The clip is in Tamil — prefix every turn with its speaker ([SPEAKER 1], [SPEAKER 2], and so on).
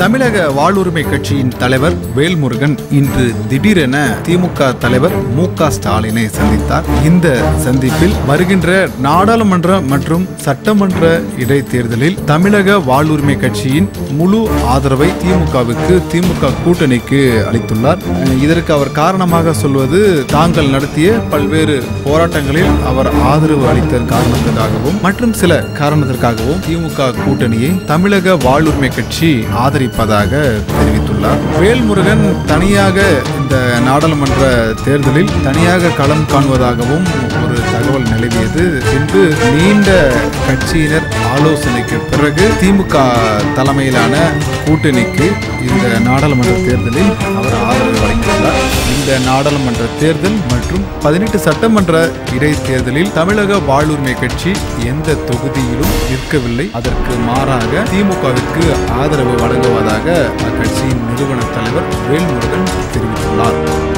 [SPEAKER 1] தமிழக வாழ்வுரிமை கட்சியின் தலைவர் வேல்முருகன் இன்று திடீரென திமுக தலைவர் மு க ஸ்டாலினை சந்தித்தார் இந்த சந்திப்பில் வருகின்ற நாடாளுமன்ற மற்றும் சட்டமன்ற இடைத்தேர்தலில் தமிழக வாழ்வுரிமை கட்சியின் முழு ஆதரவை திமுகவுக்கு திமுக கூட்டணிக்கு அளித்துள்ளார் அஹ் இதற்கு அவர் காரணமாக சொல்வது தாங்கள் நடத்திய பல்வேறு போராட்டங்களில் அவர் ஆதரவு அளித்த காரணத்திற்காகவும் மற்றும் சில காரணத்திற்காகவும் திமுக கூட்டணியை தமிழக வாழ்வுரிமை கட்சி ஆதரிப்பதாக தெரிவித்துள்ளார் வேல்முருகன் தனியாக இந்த நாடாளுமன்ற தேர்தலில் தனியாக களம் காணுவதாகவும் ஒரு தகவல் நிலவியது இன்று நீண்ட கட்சியினர் ஆலோசனைக்கு பிறகு திமுக தலைமையிலான கூட்டணிக்கு இந்த நாடாளுமன்ற தேர்தலில் அவர் ஆதரவு வழங்கியுள்ளார் இந்த நாடாளுமன்ற தேர்தல் மற்றும் பதினெட்டு சட்டமன்ற இடைத்தேர்தலில் தமிழக வாழ்வுரிமை கட்சி எந்த தொகுதியிலும் நிற்கவில்லை அதற்கு மாறாக திமுகவிற்கு ஆதரவு வழங்குவதாக அக்கட்சியின் நிறுவன தலைவர் வேல்முருகன் தெரிவித்துள்ளார்